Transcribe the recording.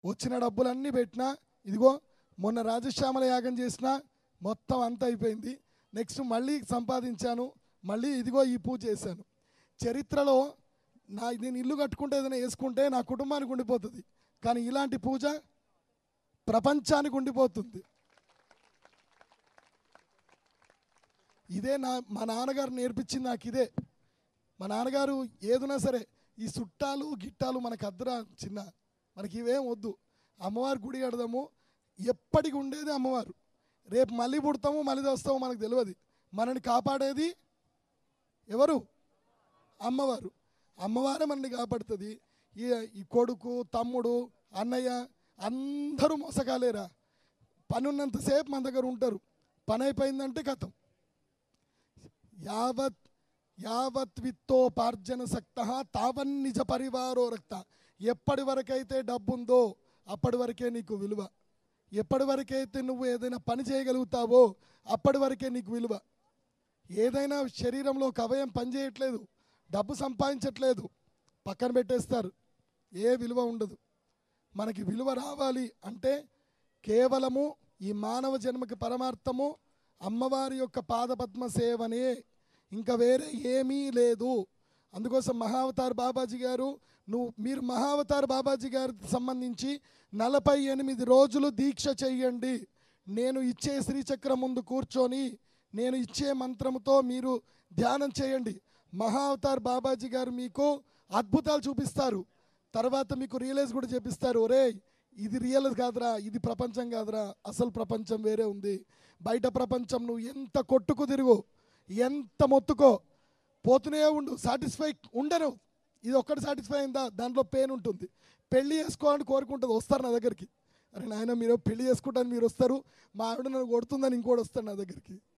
వచ్చిన డబ్బులన్నీ పెట్టినా ఇదిగో మొన్న రాజశ్యామల యాగం చేసిన మొత్తం అంతా అయిపోయింది నెక్స్ట్ మళ్ళీ సంపాదించాను మళ్ళీ ఇదిగో ఈ పూజ చేశాను చరిత్రలో నా నేను ఇల్లు కట్టుకుంటే ఏదైనా వేసుకుంటే నా కుటుంబానికి ఉండిపోతుంది కానీ ఇలాంటి పూజ ప్రపంచానికి ఉండిపోతుంది ఇదే నా మా నాన్నగారు నేర్పించింది నాకు ఇదే మా నాన్నగారు ఏదున్నా సరే ఈ చుట్టాలు గిట్టాలు మనకు అద్దరా చిన్న మనకి ఇవేం వద్దు అమ్మవారి గుడి కడదాము ఎప్పటికి ఉండేది అమ్మవారు రేపు మళ్ళీ పుడతాము మళ్ళీ వస్తాము మనకు తెలియదు మనని కాపాడేది ఎవరు అమ్మవారు అమ్మవారే మనల్ని కాపాడుతుంది ఈ ఈ కొడుకు తమ్ముడు అన్నయ్య అందరూ మోసగాలేరా పని ఉన్నంతసేపు మన దగ్గర ఉంటారు పని అయిపోయిందంటే కథం యావత్ యావత్ విత్తోపార్జన సక్త తావన్ నిజ పరివారో రక్త ఎప్పటి వరకైతే డబ్బు ఉందో అప్పటి వరకే నీకు విలువ ఎప్పటి వరకైతే నువ్వు ఏదైనా పని చేయగలుగుతావో అప్పటి వరకే నీకు విలువ ఏదైనా శరీరంలో ఒక అవయం పనిచేయట్లేదు డబ్బు సంపాదించట్లేదు పక్కన పెట్టేస్తారు ఏ విలువ ఉండదు మనకి విలువ రావాలి అంటే కేవలము ఈ మానవ జన్మకి పరమార్థము అమ్మవారి యొక్క పాదపద్మ సేవనే ఇంకా వేరే ఏమీ లేదు అందుకోసం మహావతార్ బాబాజీ గారు నువ్వు మీరు మహావతార్ బాబాజీ గారికి సంబంధించి నలభై ఎనిమిది రోజులు దీక్ష చెయ్యండి నేను ఇచ్చే శ్రీచక్రం ముందు కూర్చొని నేను ఇచ్చే మంత్రముతో మీరు ధ్యానం చేయండి మహావతార్ బాబాజీ గారు మీకు అద్భుతాలు చూపిస్తారు తర్వాత మీకు రియలైజ్ కూడా చేపిస్తారు ఒరే ఇది రియల్ కాదురా ఇది ప్రపంచం కాదురా అసలు ప్రపంచం వేరే ఉంది బయట ప్రపంచం నువ్వు ఎంత కొట్టుకు తిరుగు ఎంత మొత్తుకో పోతూనే ఉండు సాటిస్ఫై ఉండను ఇది ఒక్కటి సాటిస్ఫై అయిందా దాంట్లో పెయిన్ ఉంటుంది పెళ్లి చేసుకోవాలని కోరుకుంటుంది వస్తారు నా దగ్గరికి అరే నాయన మీరు పెళ్లి చేసుకుంటాను మీరు వస్తారు మా ఆవిడ నన్ను కొడుతుందని ఇంకోటి వస్తాడు నా దగ్గరికి